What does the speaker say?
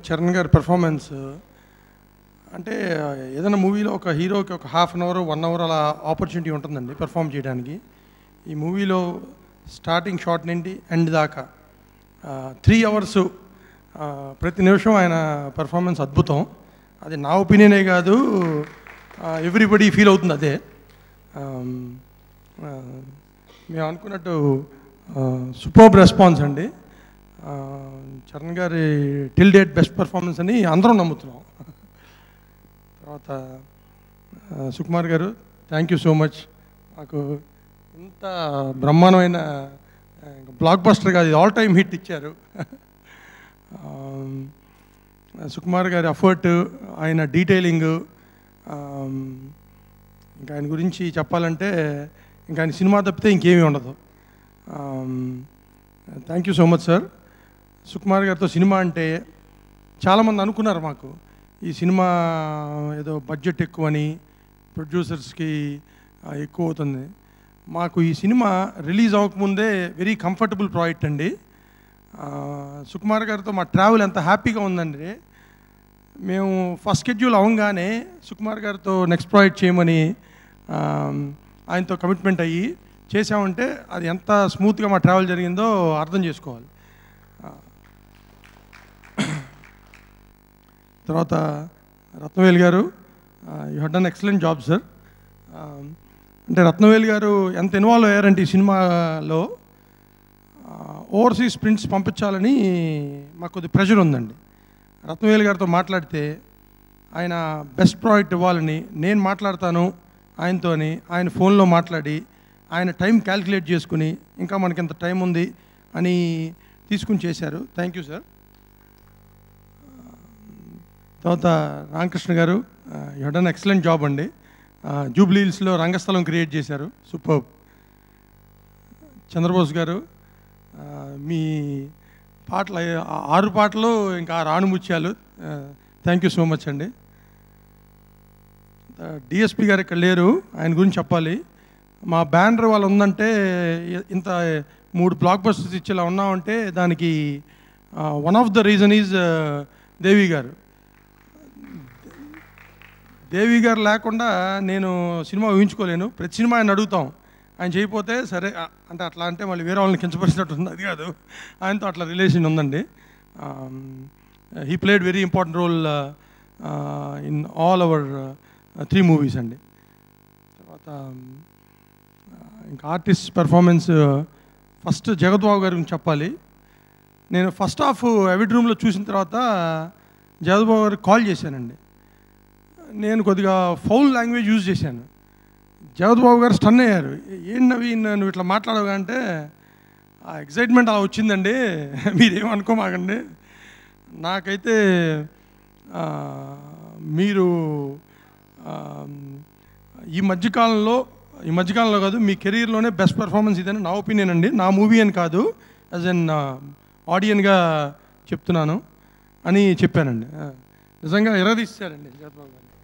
చరణ్ గారి పెర్ఫార్మెన్స్ అంటే ఏదైనా మూవీలో ఒక హీరోకి ఒక half an hour one hour అలా ఆపర్చునిటీ ఉంటుందండి పెర్ఫామ్ చేయడానికి ఈ మూవీలో స్టార్టింగ్ షాట్ నుండి ఎండ్ దాకా త్రీ అవర్స్ ప్రతి నిమిషం ఆయన పెర్ఫార్మెన్స్ అద్భుతం అది నా ఒపీనియనే కాదు ఎవ్రీబడి ఫీల్ అవుతుంది అదే Um, ఆ, మేము అనుకున్నట్టు సూపర్బ్ రెస్పాన్స్ అండి ఆ, చరణ్ గారి టిల్ డేట్ బెస్ట్ పెర్ఫార్మెన్స్ అని అందరం నమ్ముతున్నాం తర్వాత ఆ, సుకుమార్ గారు థ్యాంక్ యూ సో మచ్ మాకు ఇంత బ్రహ్మాండమైన బ్లాక్ బస్టర్ కాదు ఆల్ టైమ్ హిట్ ఇచ్చారు ఆ, సుకుమార్ గారి అఫర్ట్ ఆయన డీటెయిలింగ్ ఇంకా ఆయన గురించి చెప్పాలంటే ఇంకా ఆయన సినిమా తప్పితే ఇంకేమీ ఉండదు thank you so much sir Sukumar గారితో సినిమా అంటే చాలామంది అనుకున్నారు మాకు ఈ సినిమా ఏదో బడ్జెట్ ఎక్కువని ప్రొడ్యూసర్స్కి ఆ, ఎక్కువ అవుతుంది మాకు ఈ సినిమా రిలీజ్ అవ్వకముందే వెరీ కంఫర్టబుల్ ప్రాజెక్ట్ అండి ఆ, సుకుమార్ గారితో మా ట్రావెల్ ఎంత హ్యాపీగా ఉందండి మేము ఫస్ట్ షెడ్యూల్ అవ్వగానే సుకుమార్ గారితో నెక్స్ట్ ప్రాజెక్ట్ చేయమని ఆ, ఆయనతో కమిట్మెంట్ అయ్యి చేసామంటే అది ఎంత స్మూత్గా మా ట్రావెల్ జరిగిందో అర్థం చేసుకోవాలి ఆ, తర్వాత Rathnavel garu you had done excellent job sir అంటే రత్నవేల్ గారు ఎంత ఇన్వాల్వ్ అయ్యారంటే ఈ సినిమాలో ఓవర్సీస్ ప్రింట్స్ పంపించాలని మాకు కొద్ది ప్రెషర్ ఉందండి రత్నవేల్ గారితో మాట్లాడితే ఆయన బెస్ట్ ప్రాజెక్ట్ ఇవ్వాలని నేను మాట్లాడతాను ఆయనతోని ఆయన ఫోన్లో మాట్లాడి ఆయన టైం క్యాల్కులేట్ చేసుకుని ఇంకా మనకి ఇంత టైం ఉంది అని తీసుకుని చేశారు థ్యాంక్ యూ సార్ తర్వాత Ramakrishna garu you done excellent job అండి జూబ్లీ హిల్స్లో రంగస్థలం క్రియేట్ చేశారు సూపర్ చంద్రబోస్ గారు ఆ, మీ పాటలు ఆ ఆరు పాటలు ఇంకా ఆరు ఆణిముత్యాలు థ్యాంక్ యూ సో మచ్ అండి డిఎస్పి గారు ఇక్కడ లేరు ఆయన గురించి చెప్పాలి మా బ్యానర్ వాళ్ళు ఉందంటే ఇ- ఇంత మూడు బ్లాక్ బస్టర్స్ ఇచ్చేలా ఉన్నామంటే దానికి one of the reason is Devi garu Devi గారు లేకుండా నేను సినిమా ఊహించుకోలేను ప్రతి సినిమా ఆయన అడుగుతాం ఆయన చేయకపోతే సరే ఆ, అంటే అట్లా అంటే మళ్ళీ వేరే వాళ్ళని కించపరిచినట్టు ఉంది అది కాదు ఆయనతో అట్లా రిలేషన్ ఉందండి he played very important role in all our three movies అండి తర్వాత ఆ, ఇంకా ఆర్టిస్ట్ పెర్ఫార్మెన్స్ ఫస్ట్ జగద్బాబు గారి గురించి చెప్పాలి నేను ఫస్ట్ హాఫ్ ఎవిడ్ రూమ్లో చూసిన తర్వాత జగద్బాబు గారికి కాల్ చేశానండి నేను కొద్దిగా ఫౌల్ లాంగ్వేజ్ యూజ్ చేశాను జగద్బాబు గారు స్టన్ అయ్యారు ఏంటి నవీన్ నువ్వు ఇట్లా మాట్లాడవు అంటే ఆ ఎగ్జైట్మెంట్ అలా వచ్చిందండి మీరేమనుకోమాకండి నాకైతే ఆ, మీరు ఆ, ఈ మధ్యకాలంలో ఈ మధ్యకాలంలో కాదు మీ కెరీర్లోనే బెస్ట్ పెర్ఫార్మెన్స్ ఇదని నా ఒపీనియన్ అండి నా మూవీ అని కాదు యాజ్ అన్ ఆడియన్గా చెప్తున్నాను అని చెప్పానండి ఆ, నిజంగా ఎరదీశారండి జగద్బాబు గారు